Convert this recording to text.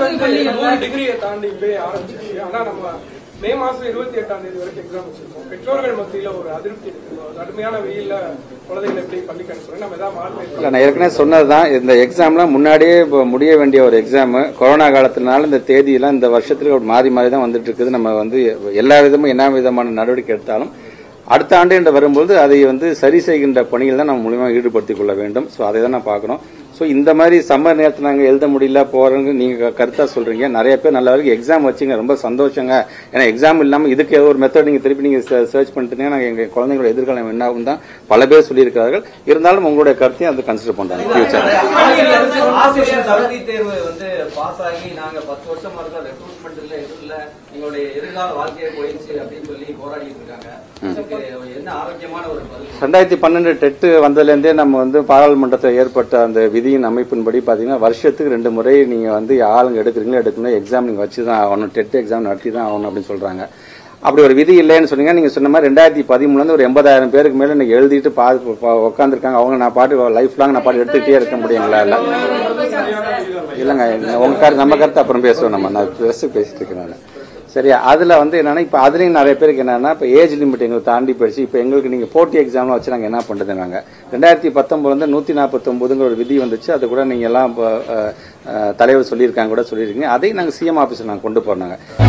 வந்து நூறு டிகிரியை தாண்டி இப்பயே ஆரம்பிச்சிருச்சு ஆனா நம்ம மே மாசம் இருபத்தி எட்டாம் தேதி வரைக்கும் எக்ஸாம் வச்சிருக்கோம் பெற்றோர்கள் மத்தியில ஒரு அதிருப்தி இருக்கு ஒரு கடுமையான வெயில்ல குழந்தைகளை எப்படி பள்ளிக்கு அனுப்புறேன் நம்ம ஏதாவது மாற்றம் இல்ல நான் ஏற்கனவே சொன்னதுதான் இந்த எக்ஸாம்லாம் முன்னாடியே இப்போ முடிய வேண்டிய ஒரு எக்ஸாம் கொரோனா காலத்தினால இந்த தேதியெல்லாம் இந்த வருஷத்துல ஒரு மாறி மாறி தான் வந்துட்டு இருக்குது நம்ம வந்து எல்லா விதமும் என்ன விதமான நடவடிக்கை எடுத்தாலும் அடுத்த ஆண்டு என்று வரும்போது அதை வந்து சரி செய்கின்ற பணியில் தான் நம்ம மூலியமாக ஈடுபடுத்திக் கொள்ள வேண்டும் ஸோ அதை தான் நான் பார்க்கணும் ஸோ இந்த மாதிரி சம்மர் நேரத்தில் நாங்கள் எழுத முடியல போறோங்க நீங்க கருத்தா சொல்றீங்க நிறைய பேர் நல்ல வரைக்கும் எக்ஸாம் வச்சுங்க ரொம்ப சந்தோஷங்க ஏன்னா எக்ஸாம் இல்லாமல் இதுக்கு ஏதோ ஒரு மெத்தட் நீங்க திருப்பி நீங்க சர்ச் பண்ணிட்டீங்கன்னா நாங்கள் எங்க குழந்தைங்களோட எதிர்காலம் என்ன ஆகும் தான் பல பேர் சொல்லியிருக்கிறார்கள் இருந்தாலும் உங்களுடைய கருத்தையும் அதை கன்சிடர் பண்றாங்க ஃபியூச்சர் ஆசிரியர் தகுதி தேர்வு வந்து பாஸ் ஆகி நாங்க பத்து வருஷமா இருக்க ரெக்ரூட்மெண்ட் இல்ல எதுவும் இல்ல எங்களுடைய எதிர்கால வாழ்க்கையை போயிடுச்சு அப்படின்னு சொல்லி போராடிட்டு இருக்காங்க இதுக்கு என்ன ஆரோக்கியமான ஒரு பதில் ரெண்டாயிரத்தி பன்னெண்டு டெட்டு வந்ததுலேருந்தே நம்ம வந்து பாராளுமன்றத்தில் ஏற்பட்ட அந்த விதியின் அமைப்பின்படி பார்த்தீங்கன்னா வருஷத்துக்கு ரெண்டு முறை நீங்கள் வந்து ஆளுங்க எடுக்கிறீங்களோ எடுக்கணும் எக்ஸாம் நீங்கள் வச்சு தான் ஆகணும் டெட் எக்ஸாம் நடத்தி தான் ஆகணும் அப்படின்னு சொல்கிறாங்க அப்படி ஒரு விதி இல்லைன்னு சொன்னீங்க நீங்கள் சொன்ன மாதிரி ரெண்டாயிரத்தி பதிமூணுலேருந்து ஒரு எண்பதாயிரம் பேருக்கு மேலே இன்னைக்கு எழுதிட்டு பா உட்காந்துருக்காங்க அவங்க நான் பாட்டு லைஃப் லாங் நான் பாட்டு எடுத்துக்கிட்டே இருக்க முடியுங்களா இல்லை இல்லைங்க உங்க கருத்து நம்ம கருத்து அப்புறம் பேசுவோம் நம்ம நான் பேச பேசிட்டு இருக்கேன் நான் சரியா அதுல வந்து என்னன்னா இப்ப அதுலயும் நிறைய பேருக்கு என்னன்னா இப்ப ஏஜ் லிமிட் எங்களுக்கு தாண்டி போயிடுச்சு இப்ப எங்களுக்கு நீங்க போட்டி எக்ஸாம்லாம் வச்சு நாங்க என்ன பண்றது நாங்க ரெண்டாயிரத்தி பத்தொன்பதுல இருந்து நூத்தி நாற்பத்தி ஒன்பதுங்கிற ஒரு விதி வந்துச்சு அது கூட நீங்க எல்லாம் இப்ப, அஹ், அஹ், தலைவர் சொல்லியிருக்காங்க கூட சொல்லியிருக்கீங்க அதையும் நாங்க சிஎம் ஆபீஸ்ல நாங்க கொண்டு போனாங்க